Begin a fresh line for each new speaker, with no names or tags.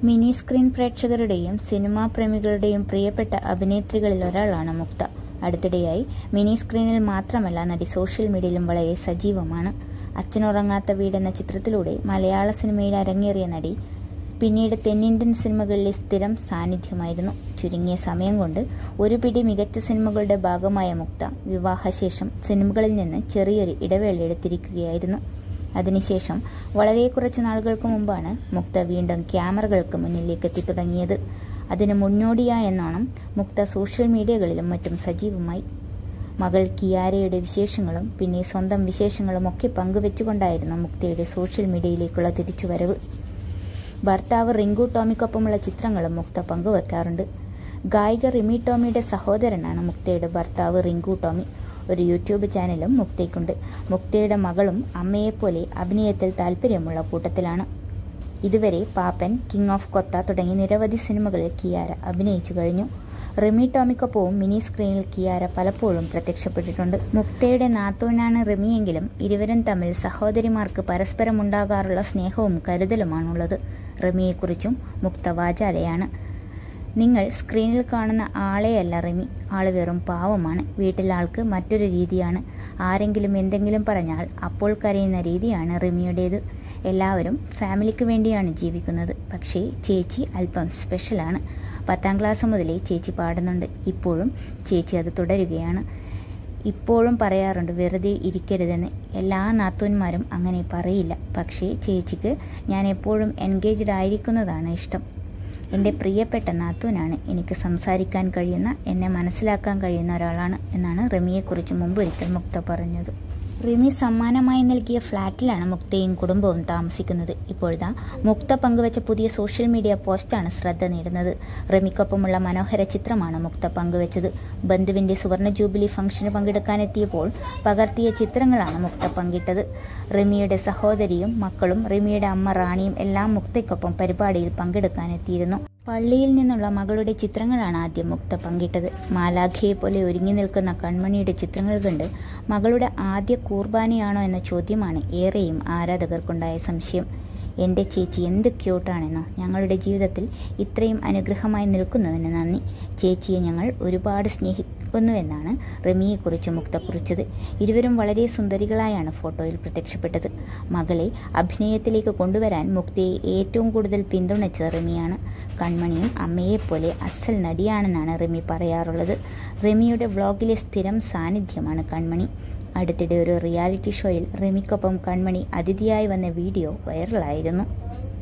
mini screen പ്രേക്ഷകരുടെയും cinema പ്രേമികളുടെയും പ്രിയപ്പെട്ട അഭിനേത്രികളിൽ ഒരാളാണ് മുക്ത അടുത്തിടെയായി മിനി സ്ക്രീനിൽ മാത്രമല്ല നടി സോഷ്യൽ മീഡിയയിലും വളരെ സജീവമാണ് അച്ഛനുറങ്ങാത്ത വീടെന്ന ചിത്രത്തിലൂടെ മലയാള സിനിമയിൽ അരങ്ങേറിയ നടി പിന്നീട് തെന്നിന്ത്യൻ സിനിമകളിലെ സ്ഥിരം സാന്നിധ്യമായിരുന്നു ചുരുങ്ങിയ സമയം കൊണ്ട് ഒരു പിടി മികച്ച സിനിമകളുടെ ഭാഗമായ മുക്ത വിവാഹശേഷം സിനിമകളിൽ നിന്ന് ചെറിയൊരു ഇടവേള എടുത്തിരിക്കുകയായിരുന്നു അതിനുശേഷം വളരെ കുറച്ച് നാളുകൾക്ക് മുമ്പാണ് മുക്ത വീണ്ടും ക്യാമറകൾക്ക് മുന്നിലേക്ക് എത്തിത്തുടങ്ങിയത് അതിന് മുന്നോടിയായെന്നോണം മുക്ത സോഷ്യൽ മീഡിയകളിലും മറ്റും സജീവമായി മകൾ കിയാരയുടെ വിശേഷങ്ങളും പിന്നെ സ്വന്തം വിശേഷങ്ങളും ഒക്കെ പങ്കുവെച്ചുകൊണ്ടായിരുന്നു മുക്തയുടെ സോഷ്യൽ മീഡിയയിലേക്കുള്ള തിരിച്ചുവരവ് ഭർത്താവ് റിങ്കു ടോമിക്കൊപ്പമുള്ള ചിത്രങ്ങളും മുക്ത പങ്കുവെക്കാറുണ്ട് ഗായിക റിമി ടോമിയുടെ സഹോദരനാണ് മുക്തയുടെ ഭർത്താവ് റിങ്കു ടോമി ഒരു യൂട്യൂബ് ചാനലും മുക്തയ്ക്കുണ്ട് മുക്തയുടെ മകളും അമ്മയെപ്പോലെ അഭിനയത്തിൽ താല്പര്യമുള്ള കൂട്ടത്തിലാണ് ഇതുവരെ പാപ്പൻ കിങ് ഓഫ് കൊത്ത തുടങ്ങി നിരവധി സിനിമകളിൽ കിയാര അഭിനയിച്ചു കഴിഞ്ഞു റിമി ടോമിക്കൊപ്പവും മിനി സ്ക്രീനിൽ കിയാര പലപ്പോഴും പ്രത്യക്ഷപ്പെട്ടിട്ടുണ്ട് മുക്തയുടെ നാത്തൂനാണ് റിമിയെങ്കിലും ഇരുവരും തമ്മിൽ സഹോദരിമാർക്ക് പരസ്പരം ഉണ്ടാകാറുള്ള സ്നേഹവും കരുതലുമാണുള്ളത് റിമിയെക്കുറിച്ചും മുക്ത വാചാലയാണ് നിങ്ങൾ സ്ക്രീനിൽ കാണുന്ന ആളെയല്ല റിമി ആള് വെറും പാവമാണ് വീട്ടിലാൾക്ക് മറ്റൊരു രീതിയാണ് ആരെങ്കിലും എന്തെങ്കിലും പറഞ്ഞാൽ അപ്പോൾ കരയുന്ന രീതിയാണ് റിമിയുടേത് എല്ലാവരും ഫാമിലിക്ക് വേണ്ടിയാണ് ജീവിക്കുന്നത് പക്ഷേ ചേച്ചി അല്പം സ്പെഷ്യലാണ് പത്താം ക്ലാസ് മുതലേ ചേച്ചി പാടുന്നുണ്ട് ഇപ്പോഴും ചേച്ചി അത് തുടരുകയാണ് ഇപ്പോഴും പറയാറുണ്ട് വെറുതെ ഇരിക്കരുതെന്ന് എല്ലാ നാത്തൂന്മാരും അങ്ങനെ പറയില്ല പക്ഷേ ചേച്ചിക്ക് ഞാൻ എപ്പോഴും എൻഗേജ്ഡ് ആയിരിക്കുന്നതാണ് ഇഷ്ടം എൻ്റെ പ്രിയപ്പെട്ട നാത്തൂനാണ് എനിക്ക് സംസാരിക്കാൻ കഴിയുന്ന എന്നെ മനസ്സിലാക്കാൻ കഴിയുന്ന ഒരാളാണ് എന്നാണ് റിമിയെക്കുറിച്ച് മുമ്പ് ഒരിക്കൽ മുക്ത പറഞ്ഞത് റിമി സമ്മാനമായി നൽകിയ ഫ്ളാറ്റിലാണ് മുക്തയും കുടുംബവും താമസിക്കുന്നത് ഇപ്പോഴത്തെ മുക്ത പങ്കുവച്ച പുതിയ സോഷ്യൽ മീഡിയ പോസ്റ്റാണ് ശ്രദ്ധ നേടുന്നത് റിമിക്കൊപ്പമുള്ള മനോഹര ചിത്രമാണ് മുക്ത പങ്കുവച്ചത് ബന്ധുവിൻ്റെ സുവർണ ജൂബിലി ഫംഗ്ഷന് പങ്കെടുക്കാനെത്തിയപ്പോൾ പകർത്തിയ ചിത്രങ്ങളാണ് മുക്ത പങ്കിട്ടത് റിമിയുടെ സഹോദരിയും മക്കളും റിമിയുടെ അമ്മ റാണിയും എല്ലാം മുക്തയ്ക്കൊപ്പം പരിപാടിയിൽ പങ്കെടുക്കാനെത്തിയിരുന്നു പള്ളിയിൽ നിന്നുള്ള മകളുടെ ചിത്രങ്ങളാണ് ആദ്യം മുക്ത പങ്കിട്ടത് മാലാഖയെ പോലെ ഒരുങ്ങി നിൽക്കുന്ന കൺമണിയുടെ ചിത്രങ്ങൾ കണ്ട് മകളുടെ ആദ്യ കൂർബാനയാണോ എന്ന ചോദ്യമാണ് ഏറെയും ആരാധകർക്കുണ്ടായ സംശയം എൻ്റെ ചേച്ചി എന്ത് ക്യൂട്ടാണെന്നോ ഞങ്ങളുടെ ജീവിതത്തിൽ ഇത്രയും അനുഗ്രഹമായി നിൽക്കുന്നതിന് നന്ദി ചേച്ചിയെ ഞങ്ങൾ ഒരുപാട് സ്നേഹിക്കുന്നുവെന്നാണ് റമിയെക്കുറിച്ച് മുക്ത കുറിച്ചത് ഇരുവരും വളരെ സുന്ദരികളായാണ് ഫോട്ടോയിൽ പ്രത്യക്ഷപ്പെട്ടത് മകളെ അഭിനയത്തിലേക്ക് കൊണ്ടുവരാൻ മുക്തയെ ഏറ്റവും കൂടുതൽ പിന്തുണച്ചത് റമിയാണ് കൺമണിയും അമ്മയെപ്പോലെ അസൽ നടിയാണെന്നാണ് റമി പറയാറുള്ളത് റമിയുടെ വ്ളോഗിലെ സ്ഥിരം സാന്നിധ്യമാണ് കൺമണി അടുത്തിടെ ഒരു റിയാലിറ്റി ഷോയിൽ റിമിക്കൊപ്പം കൺമണി അതിഥിയായി വന്ന വീഡിയോ വൈറലായിരുന്നു